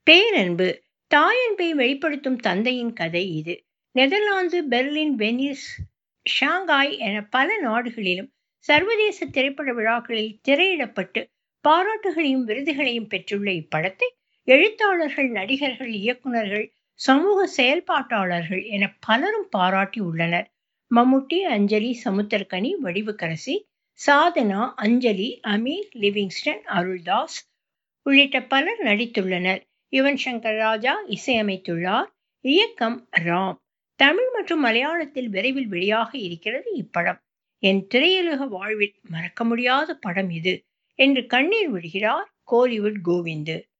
பேரன்பு தாயன்பை வெளிப்படுத்தும் தந்தையின் கதை இது நெதர்லாந்து பெர்லின் வெனிஸ் ஷாங்காய் என பல நாடுகளிலும் சர்வதேச திரைப்பட விழாக்களில் திரையிடப்பட்டு பாராட்டுகளையும் விருதுகளையும் பெற்றுள்ள இப்படத்தை எழுத்தாளர்கள் நடிகர்கள் இயக்குநர்கள் சமூக செயல்பாட்டாளர்கள் என பலரும் பாராட்டி உள்ளனர் மம்முட்டி அஞ்சலி சமுத்திரகனி வடிவுக்கரசி சாதனா அஞ்சலி அமீர் லிவிங்ஸ்டன் அருள்தாஸ் உள்ளிட்ட பலர் நடித்துள்ளனர் யுவன் சங்கர் ராஜா இசையமைத்துள்ளார் இயக்கம் ராம் தமிழ் மற்றும் மலையாளத்தில் விரைவில் வெளியாக இருக்கிறது இப்படம் என் திரையுலக வாழ்வில் மறக்க முடியாத படம் இது என்று கண்ணீர் விடுகிறார் கோலிவுட் கோவிந்து